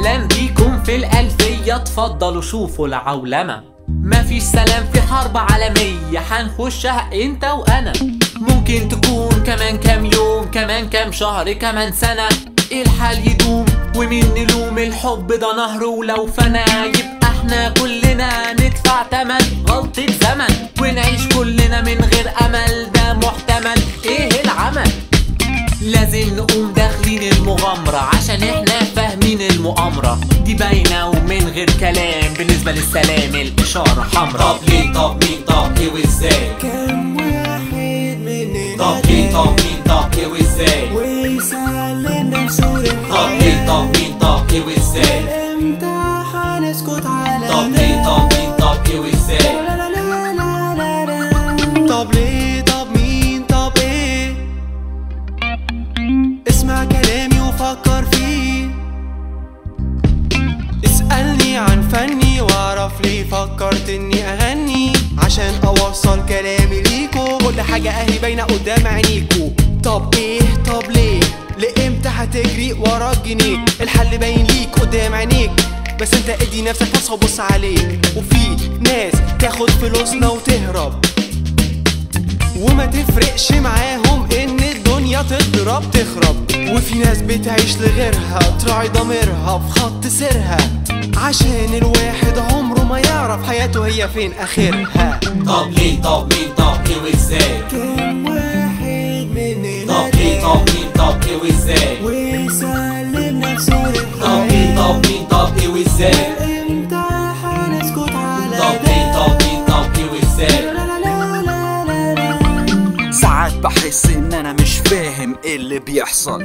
اهلا بيكم في الالفية اتفضلوا شوفوا العولمة مفيش سلام في حرب عالمية هنخشها انت وانا ممكن تكون كمان كام يوم كمان كام شهر كمان سنة الحال يدوم ومين نلوم الحب ده نهر ولو فنا يبقى احنا كلنا ندفع تمن غلطة زمن ونعيش كلنا من غير امل ده محتمل ايه العمل لازم نقوم داخلين المغامرة عشان احنا فاهمين المؤامرة دي باينة ومن غير كلام بالنسبة للسلام الإشارة حمراء طب ليه طب مين طب ايه وازاي كم واحد مننا طب ليه طب مين طب ايه وازاي ويسلم نفسه طب ليه طب مين طب ايه وازاي امتى هنسكت على طب ليه طب مين طب ايه وازاي لا لا لا لا لا لا. طب ليه طب مين طب ايه اسمع كلامي وفكر فيه اسألني عن فني واعرف ليه فكرت اني اغني عشان اوصل كلامي ليكو كل حاجة اهي باينة قدام عينيكو طب ايه طب ليه لامتى هتجري ورا الجنيه الحل باين ليك قدام عينيك بس انت ادي نفسك فرصة وبص عليك وفي ناس تاخد فلوسنا وتهرب وما تفرقش معاهم ان الدنيا تضرب تخرب وفي ناس بتعيش لغيرها تراعي ضميرها في خط سيرها عشان الواحد عمره ما يعرف حياته هي فين اخرها طب ليه طب مين طب ايه وازاي كم واحد مننا طب ليه طب مين طب ايه وازاي ويسلم نفسه طب ليه طب مين طب ايه وازاي امتى هنسكت على طب ليه طب مين طب ايه وازاي لا لا لا لا لا لا. ساعات بحس ان انا مش فاهم ايه اللي بيحصل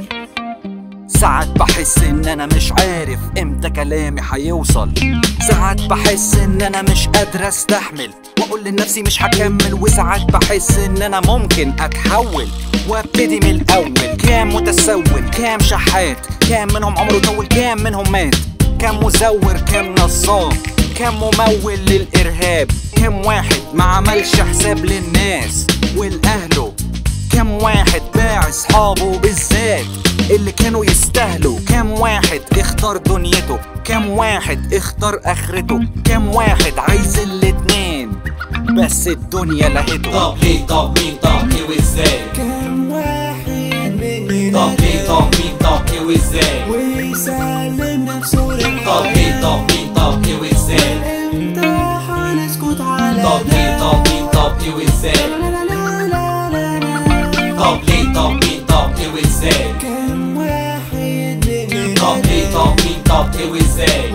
ساعات بحس ان انا مش عارف امتى كلامي هيوصل ساعات بحس ان انا مش قادر استحمل واقول لنفسي مش هكمل وساعات بحس ان انا ممكن اتحول وابتدي من الاول كام متسول كام شحات كام منهم عمره طول كام منهم مات كام مزور كام نصاب كام ممول للارهاب كام واحد ما عملش حساب للناس والاهله كم واحد باع اصحابه بالذات اللي كانوا يستاهلوا كم واحد اختار دنيته كم واحد اختار اخرته كم واحد عايز الاتنين بس الدنيا لهته طب ليه طب مين طب ايه وازاي كم واحد مننا طب ليه طب مين طب ايه وازاي ويسلم نفسه طب ليه طب مين طب ايه وازاي امتى هنسكت على طب ليه طب مين طب ايه وازاي لا لا لا لا لا لا. طب ليه طب مين طب ايه وازاي كم واحد مننا طب ليه طب مين طب ايه وازاي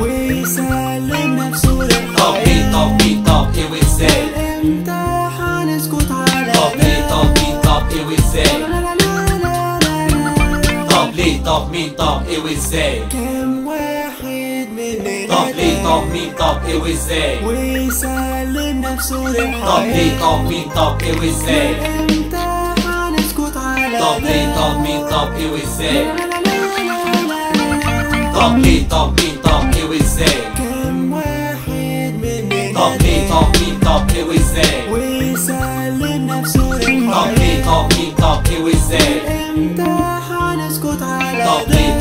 ويسلم نفسه طب ليه طب مين طب ايه وازاي امتى هنسكت على طب ليه طب مين طب ايه وازاي لا لا لا لا لا. طب ليه طب مين طب ايه وازاي كم واحد مننا طب ليه طب مين طب ايه وازاي ويسلم نفسه طب ليه طب مين طب ايه وازاي امتى هنسكت على طب ليه طب مين طب ايه وازاي لا لا لا لا لا. طب ليه طب مين طب ايه وازاي كم واحد مننا طب ليه طب مين طب ايه وازاي ويسلم نفسه طب ليه طب مين طب ايه وازاي امتى هنسكت على طب ليه